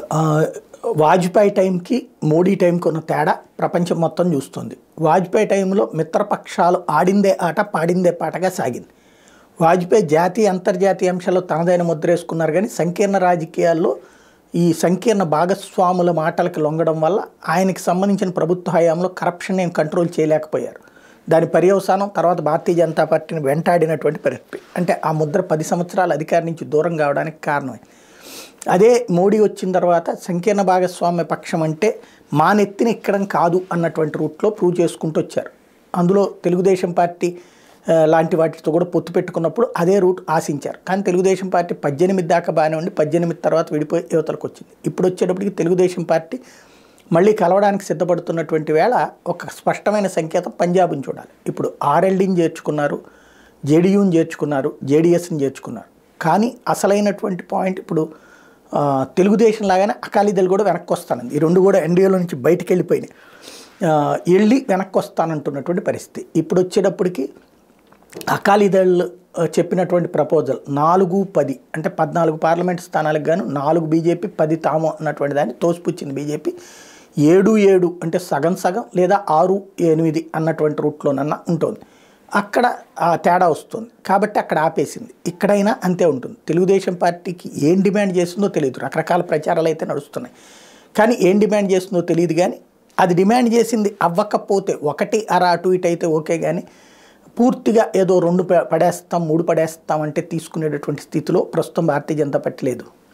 ఆ, వాజ్పేయి టైంకి మోడీ టైంకి ఉన్న తేడా ప్రపంచం మొత్తం చూస్తుంది వాజ్పేయి టైంలో మిత్రపక్షాలు ఆడిందే ఆట పాడిందే పాటగా సాగింది వాజ్పేయి జాతీయ అంతర్జాతీయ అంశాల్లో తనదైన ముద్ర వేసుకున్నారు కానీ సంకీర్ణ రాజకీయాల్లో ఈ సంకీర్ణ భాగస్వాముల మాటలకు లొంగడం వల్ల ఆయనకి సంబంధించిన ప్రభుత్వ హయాంలో కరప్షన్ ఏం కంట్రోల్ చేయలేకపోయారు దాని పర్యవసానం తర్వాత భారతీయ జనతా పార్టీని వెంటాడినటువంటి పరిస్థితి అంటే ఆ ముద్ర పది సంవత్సరాల అధికారం నుంచి దూరం కావడానికి కారణమే అదే మోడీ వచ్చిన తర్వాత సంకీర్ణ భాగస్వామ్య పక్షం అంటే మా నెత్తిన ఎక్కడం కాదు అన్నటువంటి రూట్లో ప్రూవ్ చేసుకుంటూ వచ్చారు అందులో తెలుగుదేశం పార్టీ ఆ, లాంటి వాటితో కూడా పొత్తు పెట్టుకున్నప్పుడు అదే రూట్ ఆశించారు కానీ తెలుగుదేశం పార్టీ పద్దెనిమిది దాకా బాగానే ఉండి పద్దెనిమిది తర్వాత విడిపోయి యువతలకు వచ్చింది ఇప్పుడు వచ్చేటప్పటికి తెలుగుదేశం పార్టీ మళ్ళీ కలవడానికి సిద్ధపడుతున్నటువంటి వేళ ఒక స్పష్టమైన సంకేతం పంజాబ్ని చూడాలి ఇప్పుడు ఆర్ఎల్డీని చేర్చుకున్నారు జేడీయూని చేర్చుకున్నారు జేడీఎస్ని చేర్చుకున్నారు కానీ అసలైనటువంటి పాయింట్ ఇప్పుడు ఆ, తెలుగుదేశం లాగానే అకాలీదళ్ కూడా వెనక్కి వస్తానంది ఈ రెండు కూడా ఎన్డీఏలో నుంచి బయటికి వెళ్ళిపోయినాయి ఆ, వెళ్ళి వెనక్కి వస్తానంటున్నటువంటి పరిస్థితి ఇప్పుడు వచ్చేటప్పటికి అకాలీదళ్ ఆ, చెప్పినటువంటి ప్రపోజల్ నాలుగు పది అంటే పద్నాలుగు పార్లమెంట్ స్థానాలకు గాను నాలుగు బీజేపీ పది తాము అన్నటువంటి దాన్ని తోసిపుచ్చింది బీజేపీ ఏడు ఏడు అంటే సగం సగం లేదా ఆరు ఎనిమిది అన్నటువంటి రూట్లోనన్నా ఉంటుంది అక్కడ ఆ తేడా వస్తుంది కాబట్టి అక్కడ ఆపేసింది ఇక్కడైనా అంతే ఉంటుంది తెలుగుదేశం పార్టీకి ఏం డిమాండ్ చేస్తుందో తెలియదు రకరకాల ప్రచారాలు అయితే నడుస్తున్నాయి కానీ ఏం డిమాండ్ చేస్తుందో తెలియదు కానీ అది డిమాండ్ చేసింది అవ్వకపోతే ఒకటి అర అటు ఇటు అయితే ఓకే కానీ పూర్తిగా ఏదో రెండు ప- పడేస్తాం మూడు పడేస్తాం అంటే తీసుకునేటటువంటి స్థితిలో ప్రస్తుతం భారతీయ జనతా పార్టీ లేదు